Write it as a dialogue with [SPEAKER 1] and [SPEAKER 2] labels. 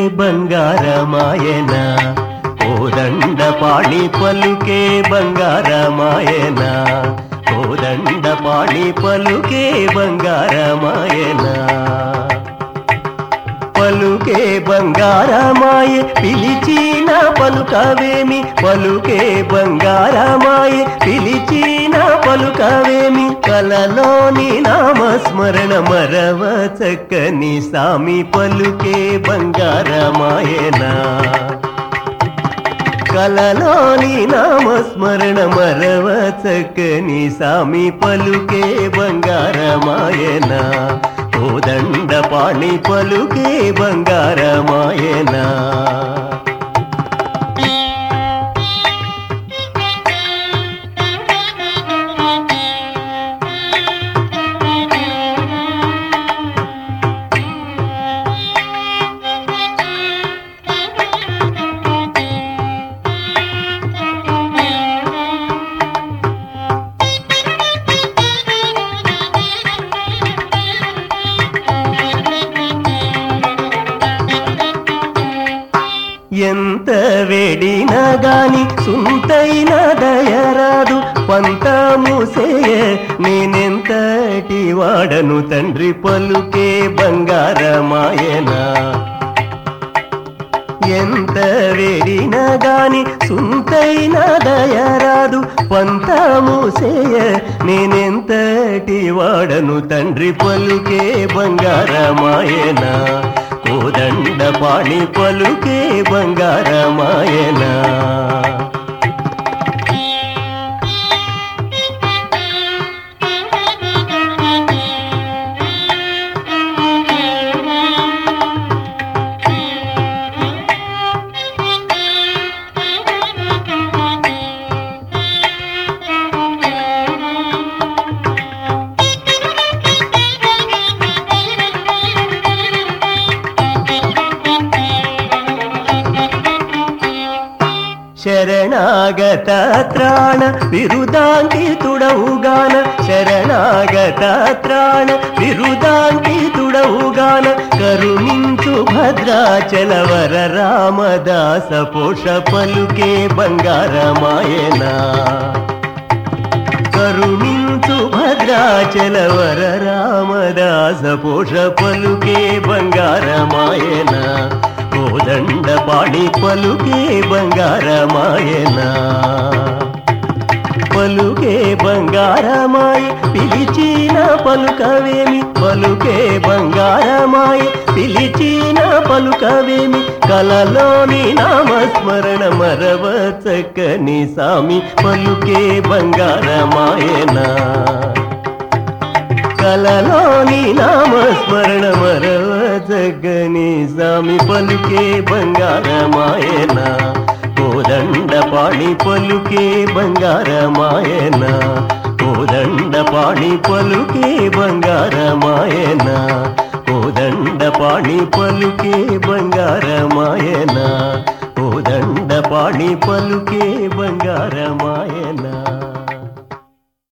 [SPEAKER 1] బంగారమాయన కోదండ పాణి పలుకే బంగారమాయన కోదండ పాణి పలుకే బంగారమాయన పలుకే బంగారమాయ పిలిచిన పలుకవేమి పలుకే బంగారమాయ పిలిచిన పలుకవేమి కలలోని నామస్మరణ మరవ చక్కని సామి పలుకే బంగారమాయనా కలలోని నామస్మరణ మరవ చక్కని సామి పలుకే బంగారమాయన కోదండ పాణి పలుకే బంగారమాయన ఎంత వేడినా గాని సుంతైన దయరాదు పంతముసేయ నేనెంతటి వాడను తండ్రి పలుకే బంగారమాయనా ఎంత వేడిన గాని సుంతైన దయరాదు పంతముసేయ నేనెంతటి వాడను తండ్రి పలుకే బంగారమాయన కోదండ పాణి పలుకే బంగారమాయనా శరణాగత త్రాణ విరుదాంకితుడవుగాన శరణాగత త్రాణ విరుదాంకితుడవుగాన కరుణించు భద్రాచల వర రామదాస పోష పలుకే బంగారమాయనా కరుణించు భద్రాచల వర రామదాస పోష పలుకే బంగారమాయన కోదండ పాణి పలుకే బంగారమాయన పలుకే బంగారమాయ పిలిచిన పలుకవేమి పలుకే బంగారమాయ పిలిచిన పలుకవేమి కలలోని నామస్మరణ మరవ చక్కని సామి పలుకే బంగారమాయనా కలలోని నామస్మరణ మరవ జగని సామి పలుకే బంగారమాయన కోదండ పాణి పలుకే బంగారమాయన కోదండ పాణి పలుకే బంగారమాయన కోదండ పాణి పలుకే బంగారమాయన కోదండ పాణి పలుకే బంగారమాయన